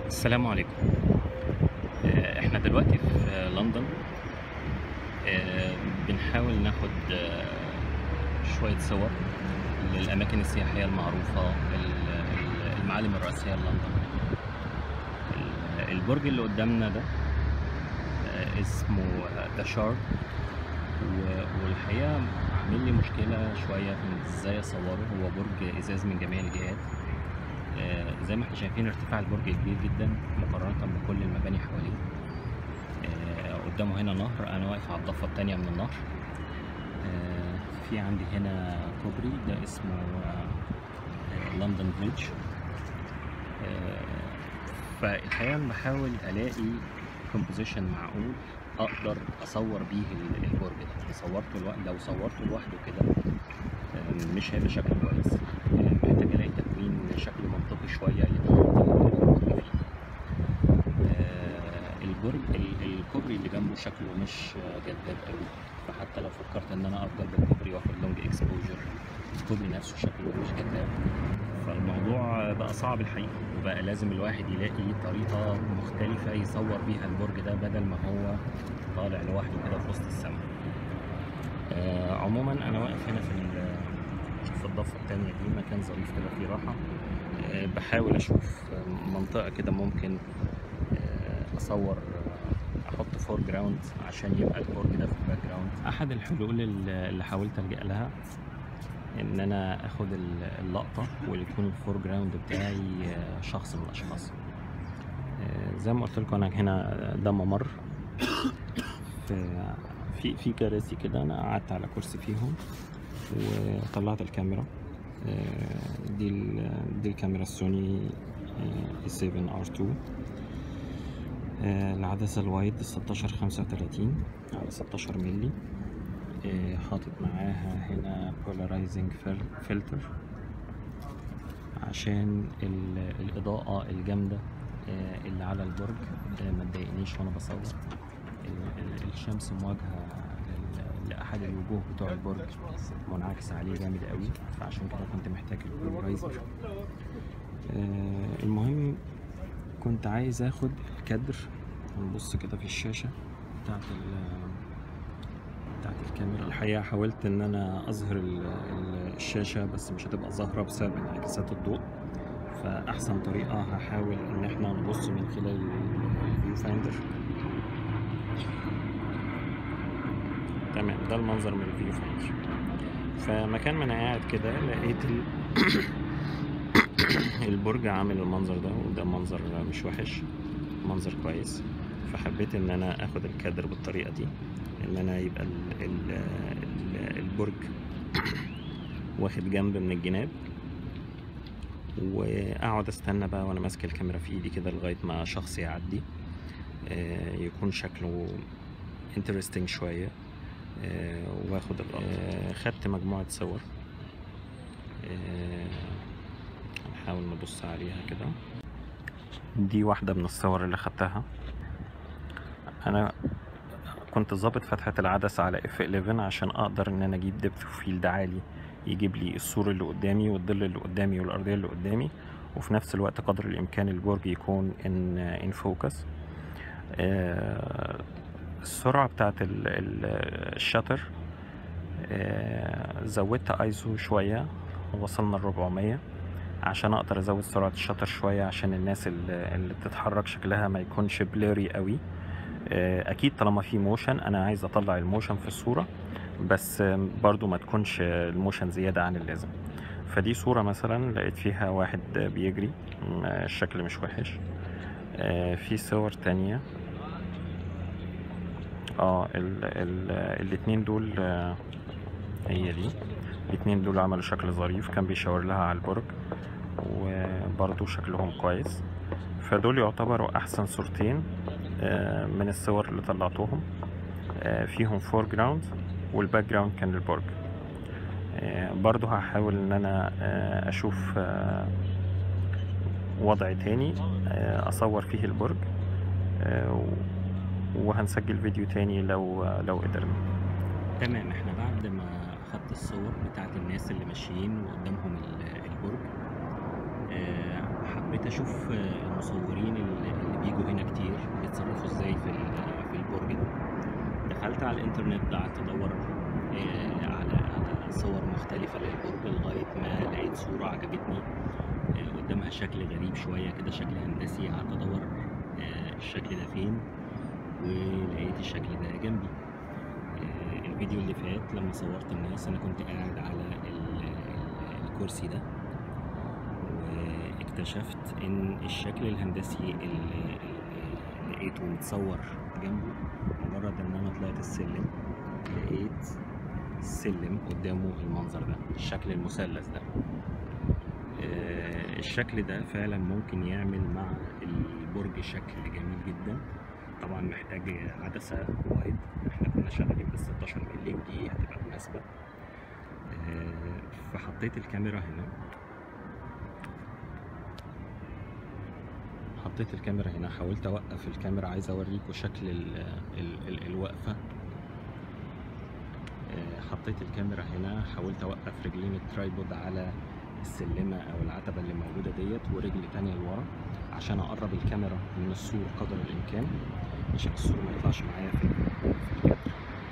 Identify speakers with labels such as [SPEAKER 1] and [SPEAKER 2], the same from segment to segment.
[SPEAKER 1] السلام عليكم آه، احنا دلوقتي في آه، لندن آه، بنحاول ناخد آه، شوية صور للأماكن السياحية المعروفة ال- ال- المعالم الرئيسية للندن ال- البرج اللي قدامنا ده آه، اسمه ذا شارك والحقيقة عامل لي مشكلة شوية في ازاي اصوره هو برج ازاز من جميع الجهات آه، زي ما احنا شايفين ارتفاع البرج كبير جدا مقارنة بكل المباني حواليه آه، قدامه هنا نهر انا واقف على الضفة التانية من النهر آه، في عندي هنا كوبري ده اسمه لندن بريدج فالحقيقة أنا بحاول ألاقي كومبوزيشن معقول أقدر أصور بيه ال- البرج ده صورته الو... لو صورته لوحده كده آه، مش هيبقى شكله كويس آه، محتاج ألاقي تكوين شكله منطقي شوية يتحط البرج فيه آه، البرج ال- الكوبري اللي جنبه شكله مش آه، جذاب قوي فحتى لو فكرت ان انا افضل بالكوبري واخد لونج اكسبوجر الكوبري نفسه شكله مش جذاب فالموضوع بقى صعب الحقيقه وبقى لازم الواحد يلاقي طريقه مختلفه يصور بيها البرج ده بدل ما هو طالع لوحده كده في وسط السماء آه، عموما انا واقف هنا في ال- في الضفه الثانيه دي مكان ظريف كده فيه راحه آه، بحاول اشوف آه، منطقه كده ممكن آه، اصور آه، احط فور جراوند عشان يبقى البرج ده في الباك جراوند احد الحلول اللي اللي حاولت الجا لها ان انا اخد ال- اللقطه ويكون الفور جراوند بتاعي آه، شخص من الاشخاص آه، زي ما قلت لكم انا هنا ده ممر في في في كراسي كده انا قعدت على كرسي فيهم وطلعت الكاميرا آه، دي ال- دي الكاميرا السوني اي 7 ار 2 آه، العدسة الوايد 16 35 على 16 ملي آه، حاطط معاها هنا polarizing fil- filter عشان ال- الإضاءة الجامدة آه، اللي على البرج آه، ما تضايقنيش وأنا بصور ال- ال- الشمس مواجهة لل- لأحد الوجوه بتوع البرج منعكس عليه جامد قوي فعشان كده كنت محتاج البولارايزر آه، المهم كنت عايز اخد الكادر نبص كده في الشاشة بتاعت ال بتاعت الكاميرا الحقيقة حاولت ان انا اظهر ال- ال- الشاشة بس مش هتبقى ظاهرة بسبب انعكاسات الضوء فاحسن طريقة هحاول ان احنا نبص من خلال الفيو فايندر تمام ده المنظر من الفيو فايندر فمكان ما انا قاعد كده لقيت ال... البرج عامل المنظر ده وده منظر مش وحش منظر كويس فحبيت ان انا اخد الكادر بالطريقه دي ان انا يبقى ال ال ال البرج واخد جنب من الجناب واقعد استنى بقى وانا ماسك الكاميرا في ايدي كده لغايه ما شخص يعدي آه، يكون شكله انترستنج شويه آه، واخد اللقطه آه، خدت مجموعه صور آه، هنحاول نبص عليها كده دي واحدة من الصور اللي خدتها أنا كنت ظابط فتحة العدسة على F11 عشان أقدر إن أنا أجيب ديبث فيلد عالي يجيب لي السور اللي قدامي والظل اللي قدامي والأرضية اللي قدامي وفي نفس الوقت قدر الإمكان البرج يكون إن إن فوكس السرعة بتاعت ال- ال- الشاتر آه، زودت ايزو شوية وصلنا ل 400 عشان اقدر ازود سرعة الشاتر شوية عشان الناس اللي, اللي بتتحرك شكلها ما يكونش بليري قوي آه، اكيد طالما في موشن انا عايز اطلع الموشن في الصورة بس آه، برضو ما تكونش الموشن زيادة عن اللازم فدي صورة مثلا لقيت فيها واحد بيجري م- الشكل مش وحش آه، في صور تانية اه ال ال الاتنين دول آه، هي دي الاتنين دول عملوا شكل ظريف كان بيشاور لها على البرج وبرضو شكلهم كويس فدول يعتبروا احسن صورتين آه، من الصور اللي طلعتهم آه، فيهم فور جراوند والباك جراوند كان البرج آه، برضو هحاول ان انا آه، اشوف آه، وضع تاني آه، اصور فيه البرج آه، وهنسجل فيديو تاني لو لو قدرنا تمام احنا بعد ما اخدت الصور بتاعت الناس اللي ماشيين وقدامهم ال- البرج آه، حبيت حبيت اشوف آه، المصورين اللي اللي بيجوا هنا كتير بيتصرفوا ازاي في ال- في البرج ده دخلت على الانترنت قعدت ادور آه، على على صور مختلفة للبرج لغاية ما لقيت صورة عجبتني آه، قدامها شكل غريب شوية كده شكل هندسي قعدت ادور آه، الشكل ده فين ولقيت الشكل ده جنبي آه، الفيديو اللي فات لما صورت الناس انا كنت قاعد على ال- ال- الكرسي ده واكتشفت ان الشكل الهندسي اللي اللي لقيته متصور جنبه مجرد ان انا طلعت السلم لقيت السلم قدامه المنظر ده الشكل المثلث ده آه، الشكل ده فعلا ممكن يعمل مع البرج شكل جميل جدا طبعا محتاج عدسة وايد احنا كنا شغالين بال 16 مللي ودي هتبقى مناسبة آه، فحطيت الكاميرا هنا حطيت الكاميرا هنا حاولت اوقف الكاميرا عايز اوريكم شكل ال ال ال الوقفة آه، حطيت الكاميرا هنا حاولت اوقف رجلين الترايبود على السلمة او العتبة اللي موجودة ديت ورجل تانية لورا عشان اقرب الكاميرا من الصورة قدر الامكان عشان الصورة ما يطلعش معايا في في الكادر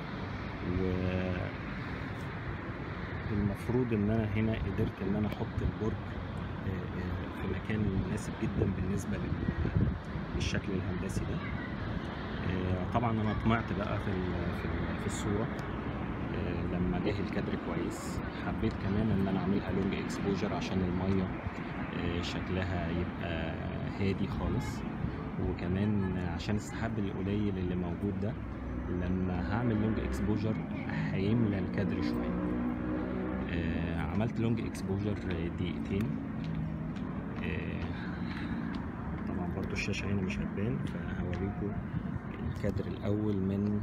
[SPEAKER 1] والمفروض ان انا هنا قدرت ان انا احط البرج آه، آه، في مكان مناسب جدا بالنسبة لل- للشكل الهندسي ده آه، طبعا انا طمعت بقى في ال- في ال- في الصورة آه، لما جه الكادر كويس حبيت كمان ان انا اعملها لونج اكسبوجر عشان المية آه، شكلها يبقى هادي خالص وكمان عشان السحاب القليل اللي موجود ده لما هعمل لونج اكسبوجر هيملى الكادر شوية آه، عملت لونج اكسبوجر دقيقتين آه، طبعا برضو الشاشة هنا مش هتبان فهوريكم الكادر الأول من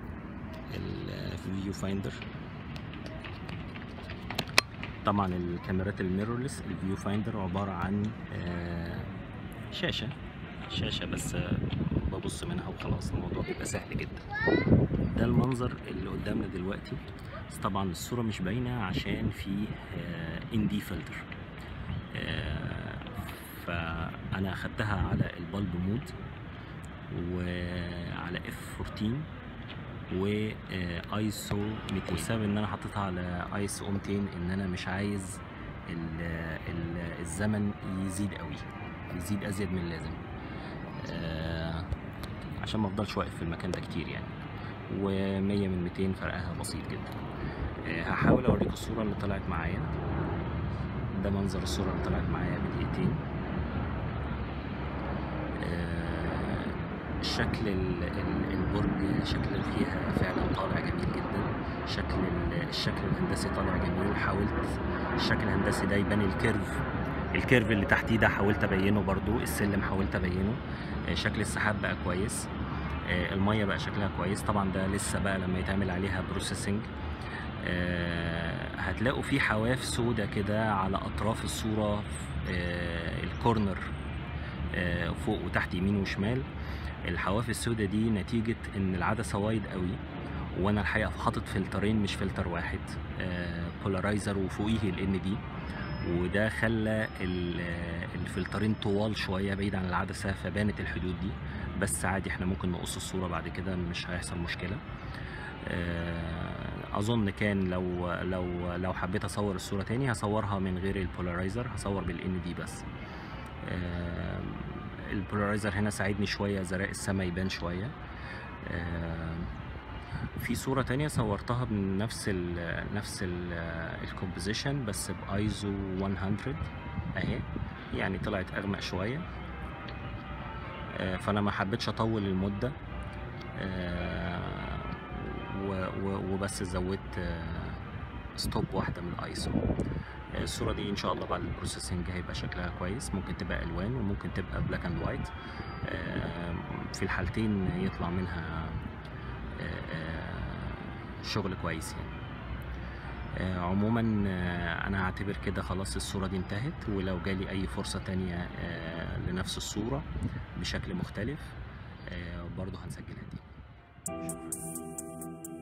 [SPEAKER 1] الفيو فايندر طبعا الكاميرات الميرورلس الفيو فايندر عبارة عن آه، شاشة شاشة بس آه، ببص منها وخلاص الموضوع بيبقى سهل جدا ده المنظر اللي قدامنا دلوقتي بس طبعا الصورة مش باينة عشان في ان دي فلتر فأنا أخدتها على البالب مود وعلى اف 14 وايسو 200 السبب ان انا حطيتها على ايسو 200 ان انا مش عايز ال ال الزمن يزيد قوي يزيد ازيد من اللازم آه، عشان ما افضلش واقف في المكان ده كتير يعني و100 من 200 فرقها بسيط جدا آه، هحاول اوريكم الصوره اللي طلعت معايا ده منظر الصوره اللي طلعت معايا بدقيقتين آه، شكل ال- ال- البرج شكل فيها فعلا طالع جميل جدا شكل ال- الشكل الهندسي طالع جميل حاولت الشكل الهندسي ده يبان الكيرف الكيرف اللي تحتيه ده حاولت ابينه برضو السلم حاولت ابينه آه، شكل السحاب بقى كويس آه، المية بقى شكلها كويس طبعا ده لسه بقى لما يتعمل عليها بروسيسنج هتلاقوا في حواف سودة كده على اطراف الصورة آه، الكورنر آه، فوق وتحت يمين وشمال الحواف السوداء دي نتيجة ان العدسة وايد قوي وانا الحقيقة حاطط فلترين مش فلتر واحد بولارايزر وفوقيه الان دي وده خلى ال- آه، الفلترين طوال شوية بعيد عن العدسة فبانت الحدود دي بس عادي احنا ممكن نقص الصورة بعد كده مش هيحصل مشكلة آه، اظن كان لو لو لو حبيت اصور الصورة تاني هصورها من غير البولارايزر هصور بالان دي بس آه، البولارايزر هنا ساعدني شوية زراء السما يبان شوية آه، في صورة تانية صورتها بنفس ال نفس الكومبوزيشن بس بايزو 100 اهي يعني طلعت اغمق شوية آه، فانا ما حبيتش اطول المدة آه، و- و- وبس زودت ستوب واحدة من الايسو الصورة دي ان شاء الله بعد البروسيسنج هيبقى شكلها كويس ممكن تبقى الوان وممكن تبقى بلاك اند وايت في الحالتين يطلع منها آه، آه، شغل كويس يعني آه، عموما آه، انا هعتبر كده خلاص الصورة دي انتهت ولو جالي اي فرصة تانية آه، لنفس الصورة بشكل مختلف آه، برضه هنسجلها تاني شكرا